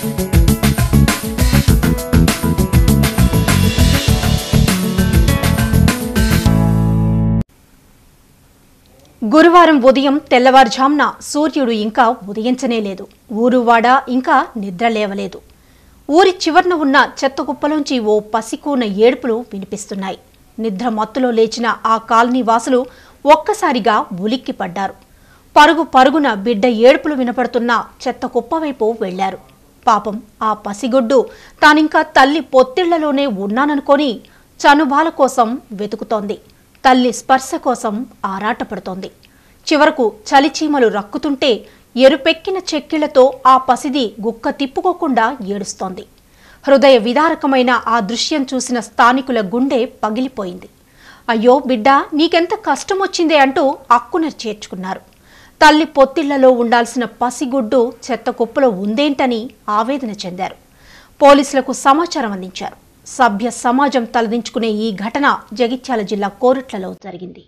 గురువారం ఉదయం తెల్లవారుజామున సూర్యుడు ఇంకా ఉదయించనే లేదు ఊరువాడ ఇంకా నిద్ర లేవలేదు ఊరి చివర్న ఉన్న చెత్త కుప్పలోంచి ఓ పసికూన ఏడుపులు వినిపిస్తున్నాయి నిద్ర మత్తులో లేచిన ఆ కాలనీ వాసులు ఒక్కసారిగా ఉలిక్కి పడ్డారు పరుగు పరుగున బిడ్డ ఏడుపులు వినపడుతున్న చెత్త కుప్ప వైపు వెళ్లారు పాపం ఆ పసిగొడ్డు తానింకా తల్లి పొత్తిళ్లలోనే ఉన్నాననుకొని చనుబాల కోసం వెతుకుతోంది తల్లి స్పర్శ కోసం ఆరాటపడుతోంది చివరకు చలిచీమలు రక్కుతుంటే ఎరుపెక్కిన చెక్కిళ్లతో ఆ పసిది గుక్క తిప్పుకోకుండా ఏడుస్తోంది హృదయ విదారకమైన ఆ దృశ్యం చూసిన స్థానికుల గుండె పగిలిపోయింది అయ్యో బిడ్డ నీకెంత కష్టం వచ్చిందే అంటూ అక్కున చేర్చుకున్నారు తల్లి పొత్తిళ్లలో ఉండాల్సిన పసిగుడ్డు చెత్త కుప్పలో ఉందేంటని ఆవేదన చెందారు పోలీసులకు సమాచారం అందించారు సభ్య సమాజం తలదించుకునే ఈ ఘటన జగిత్యాల జిల్లా కోరుట్లలో జరిగింది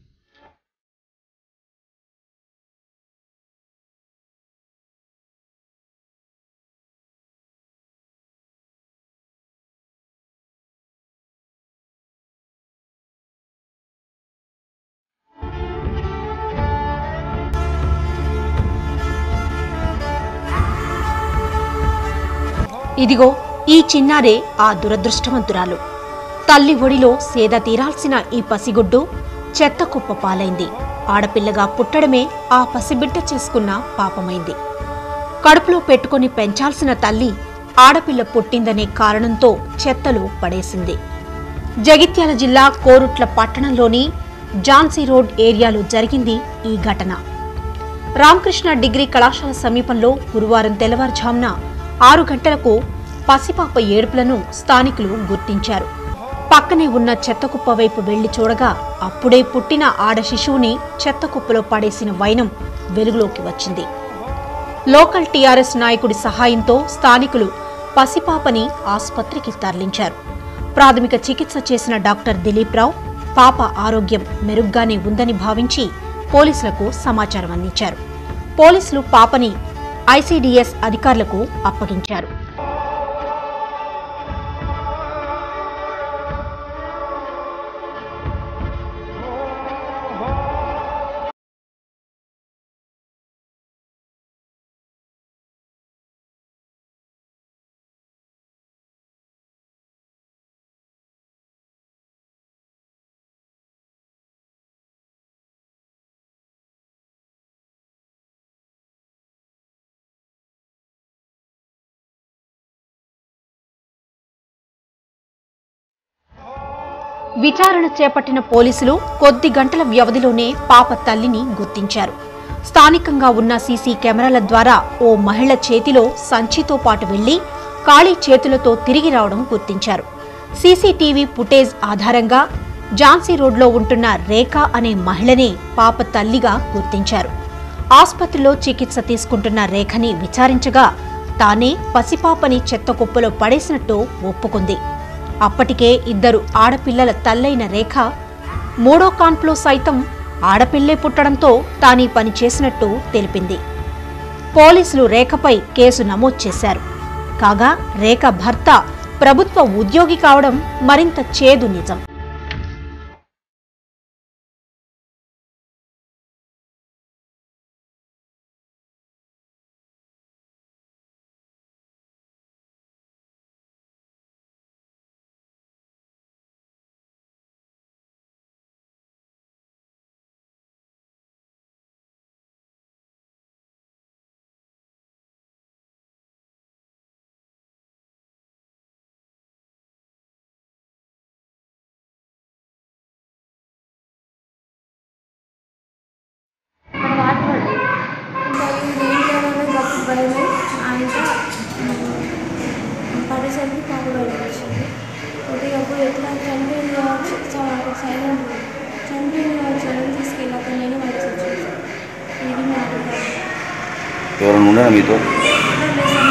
ఇదిగో ఈ చిన్నారే ఆ దురదృష్టవంతురాలు తల్లి ఒడిలో సేద తీరాల్సిన ఈ పసిగుడ్డు చెత్త కుప్ప పాలైంది ఆడపిల్లగా పుట్టడమే ఆ పసిబిడ్డ చేసుకున్న పాపమైంది కడుపులో పెట్టుకొని పెంచాల్సిన తల్లి ఆడపిల్ల పుట్టిందనే కారణంతో చెత్తలో పడేసింది జగిత్యాల జిల్లా కోరుట్ల పట్టణంలోని జాన్సీ రోడ్ ఏరియాలో జరిగింది ఈ ఘటన రామకృష్ణ డిగ్రీ కళాశాల సమీపంలో గురువారం తెల్లవారుజామున ఆరు గంటలకు పసిపాప ఏడుపులను స్థానికులు గుర్తించారు పక్కనే ఉన్న చెత్తకుప్ప వైపు వెళ్లి చూడగా అప్పుడే పుట్టిన ఆడ శిశువుని చెత్తకుప్పలో పడేసిన వైనం వెలుగులోకి వచ్చింది లోకల్ టీఆర్ఎస్ నాయకుడి సహాయంతో స్థానికులు పసిపాపని ఆసుపత్రికి తరలించారు ప్రాథమిక చికిత్స చేసిన డాక్టర్ దిలీప్ రావు పాప ఆరోగ్యం మెరుగ్గానే ఉందని భావించి పోలీసులకు సమాచారం అందించారు పోలీసులు పాపని ఐసీడీఎస్ అధికారులకు అప్పగించారు విచారణ చేపట్టిన పోలీసులు కొద్ది గంటల వ్యవధిలోనే పాప తల్లిని గుర్తించారు స్థానికంగా ఉన్న సీసీ కెమెరాల ద్వారా ఓ మహిళ చేతిలో సంచితో పాటు వెళ్లి ఖాళీ చేతులతో తిరిగి రావడం గుర్తించారు సీసీటీవీ ఫుటేజ్ ఆధారంగా ఝాన్సీ రోడ్లో ఉంటున్న రేఖ అనే మహిళనే పాప తల్లిగా గుర్తించారు ఆసుపత్రిలో చికిత్స తీసుకుంటున్న రేఖని విచారించగా తానే పసిపాపని చెత్త కుప్పలో పడేసినట్టు ఒప్పుకుంది అప్పటికే ఇద్దరు ఆడపిల్లల తల్లైన రేఖ మూడో కాన్పులో సైతం ఆడపిల్లే పుట్టడంతో తానీ పని చేసినట్టు తెలిపింది పోలీసులు రేఖపై కేసు నమోదు చేశారు కాగా రేఖ భర్త ప్రభుత్వ ఉద్యోగి కావడం మరింత చేదు నిజం అక్కడ వాటర్ పడ్డాయి ఇంకా ఇది ఏం చేయాలనే గప్పుడు భయమై ఆయన పడేసరికి పాప బయటకు వచ్చింది కొద్దిగా అప్పుడు ఎట్లా చనిపోయింది కావచ్చు సైలెంట్ చనిపోయింది కావచ్చు అని తీసుకెళ్ళాక నేను పడేసి వచ్చింది ఇది మా అభిప్రాయం ఎవరైనా ఉండరా మీతో అక్కడ లేదు